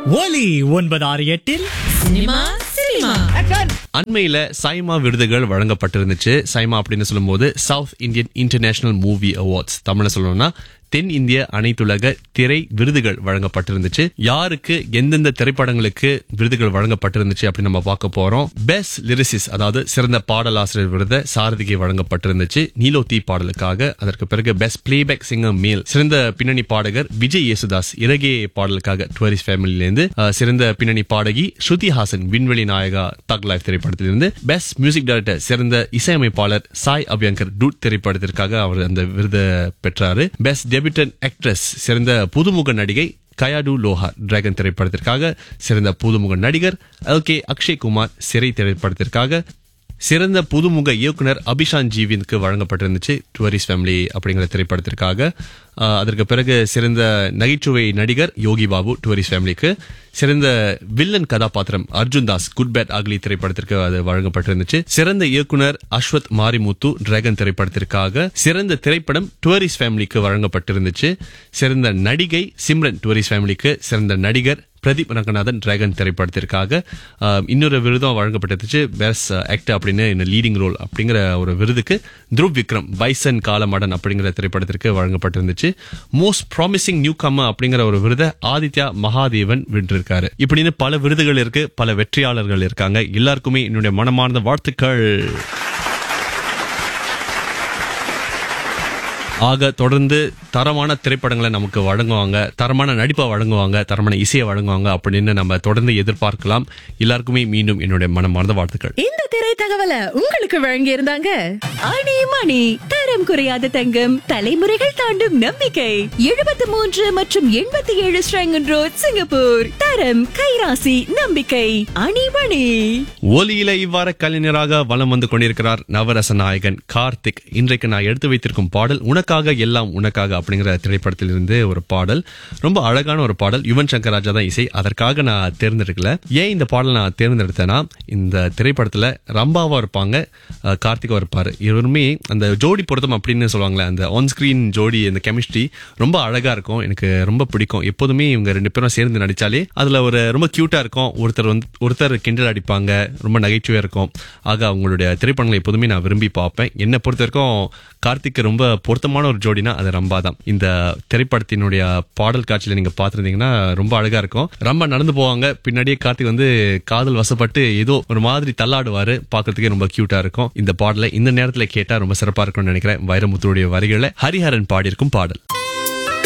ஒலி ஒன்பது ஆறு எட்டில் சினிமா சினிமா அண்மையில சைமா விருதுகள் வழங்கப்பட்டிருந்துச்சு சைமா அப்படின்னு சொல்லும்போது South Indian International Movie Awards தமிழ்ல சொல்லணும்னா தென் இந்திய அனைத்துலக திரை விருதுகள் வழங்கப்பட்டிருந்துச்சு யாருக்கு எந்தெந்த திரைப்படங்களுக்கு விருதுகள் வழங்கப்பட்டிருந்துச்சு அப்படின்னு நம்ம பார்க்க போறோம் பெஸ்ட் லிரிசிஸ் அதாவது சிறந்த பாடலாசிரியர் விருது சாரதிக்கு வழங்கப்பட்டிருந்துச்சு நீலோத்தி பாடலுக்காக அதற்கு பிறகு பெஸ்ட் பிளேபேக் சிங்கர் மேல் சிறந்த பின்னணி பாடகர் விஜய் யேசுதாஸ் இறகே பாடலுக்காக டுவரிஸ்ட் ஃபேமிலியிலிருந்து அஹ், சிறந்த பின்னணி பாடகி ஸ்ருதி ஹாசன் விண்வெளி நாயகா தக் லைஃப் திரைப்படத்திலிருந்து பெஸ்ட் மியூசிக் டைரக்டர் சிறந்த இசையமைப்பாளர் சாய் அபியங்கர் டூட் திரைப்படத்திற்காக அவர் அந்த விருதை பெற்றாரு பெஸ்ட் டெபியூட்டன் ஆக்ட்ரஸ் சிறந்த புதுமுக நடிகை கயாடு லோஹா டிராகன் திரைப்படத்திற்காக சிறந்த புதுமுக நடிகர் எல் கே அக்ஷய் குமார் சிறை திரைப்படத்திற்காக சிறந்த புதுமுக இயக்குனர் அபிஷான் ஜீவினுக்கு வழங்கப்பட்டிருந்துச்சு டுவரிஸ் ஃபேமிலி அப்படிங்கிற திரைப்படத்திற்காக ஆஹ், அதற்கு பிறகு சிறந்த நகைச்சுவை நடிகர் யோகி பாபு டுவரிஸ் ஃபேமிலிக்கு சிறந்த வில்லன் கதாபாத்திரம் Arjun Das Good Bad Ugly திரைப்படத்திற்கு அது வழங்கப்பட்டிருந்துச்சு சிறந்த இயக்குனர் அஸ்வத் மாரிமுத்து டிராகன் திரைப்படத்திற்காக சிறந்த திரைப்படம் டுவரிஸ் ஃபேமிலிக்கு வழங்கப்பட்டிருந்துச்சு சிறந்த நடிகை சிம்ரன் டுவரிஸ் ஃபேமிலிக்கு சிறந்த நடிகர் பிரதீப் ரங்கநாதன் டிராகன் திரைப்படத்திற்காக ஆஹ், இன்னொரு விருதும் வழங்கப்பட்டிருந்துச்சு பெஸ்ட் ஆக்டர் அப்படின்னு லீடிங் ரோல் அப்படிங்கிற ஒரு விருதுக்கு த்ருவ் விக்ரம் பைசன் காலமடன் அப்படிங்கிற திரைப்படத்திற்கு வழங்கப்பட்டிருந்துச்சு மோஸ்ட் ப்ராமிசிங் நியூ கம்மர் அப்படிங்கிற ஒரு விருதை ஆதித்யா மகாதேவன் வென்றிருக்காரு இப்படின்னு பல விருதுகள் இருக்கு பல வெற்றியாளர்கள் இருக்காங்க எல்லாருக்குமே என்னுடைய மனமார்ந்த வாழ்த்துக்கள் ஆக தொடர்ந்து தரமான திரைப்படங்களை நமக்கு வழங்குவாங்க தரமான நடிப்பை வழங்குவாங்க தரமான இசையை வழங்குவாங்க அப்படின்னு நம்ம தொடர்ந்து எதிர்பார்க்கலாம் எல்லாருக்குமே மீண்டும் என்னுடைய மனமார்ந்த வாழ்த்துக்கள் இந்த திரை தகவலை உங்களுக்கு வழங்கி இருந்தாங்க அணி மணி தரம் குறையாத தங்கம் தலைமுறைகள் தாண்டும் நம்பிக்கை எழுபத்தி மூன்று மற்றும் எண்பத்தி ஏழு ஸ்ரங்கன் ரோட் சிங்கப்பூர் தரம் கைராசி நம்பிக்கை அணி மணி ஒலியில இவ்வாறு கலைஞராக வலம் வந்து கொண்டிருக்கிறார் நவரச நாயகன் கார்த்திக் இன்றைக்கு நான் எடுத்து வைத்திருக்கும் பாடல் உனக்காக எல்லாம் உனக்காக அப்படிங்கிற திரைப்படத்திலிருந்து ஒரு பாடல் ரொம்ப அழகான ஒரு பாடல் யுவன் சங்கர் ராஜா தான் இசை அதற்காக நான் தேர்ந்தெடுக்கல ஏன் இந்த பாடல் நான் தேர்ந்தெடுத்தேன்னா இந்த திரைப்படத்துல ரம்பாவா இருப்பாங்க அஹ், கார்த்திகா இருப்பாரு இருவருமே அந்த ஜோடி பொருத்தம் அப்படின்னு சொல்லுவாங்களே அந்த ஆன் ஸ்கிரீன் ஜோடி அந்த கெமிஸ்ட்ரி ரொம்ப அழகா இருக்கும் எனக்கு ரொம்ப பிடிக்கும் எப்போதுமே இவங்க ரெண்டு பேரும் சேர்ந்து நடிச்சாலே அதுல ஒரு ரொம்ப கியூட்டா இருக்கும் ஒருத்தர் வந்து ஒருத்தர் கிண்டல் அடிப்பாங்க ரொம்ப நகைச்சுவையா இருக்கும் ஆக அவங்களுடைய திரைப்படங்களை எப்போதுமே நான் விரும்பி பார்ப்பேன் என்னை பொறுத்த வரைக்கும் கார்த்திக் ரொம்ப பொருத்தமான ஒரு ஜோடினா அது ரம்பா தான் இந்த திரைப்படத்தினுடைய பாடல் காட்சியில நீங்க பார்த்திருந்தீங்கன்னா ரொம்ப அழகா இருக்கும் ரொம்ப நடந்து போவாங்க பின்னாடியே கார்த்திக் வந்து காதல் வசப்பட்டு ஏதோ ஒரு மாதிரி தள்ளாடுவாரு பார்க்கிறதுக்கே ரொம்ப கியூட்டா இருக்கும் இந்த பாடலை இந்த நேரத்துல கேட்டா ரொம்ப சிறப்பா இருக்கும்னு நினைக்கிறேன் வைரமுத்துடைய வரிகளை ஹரிஹரன் பாடியிருக்கும் பாடல்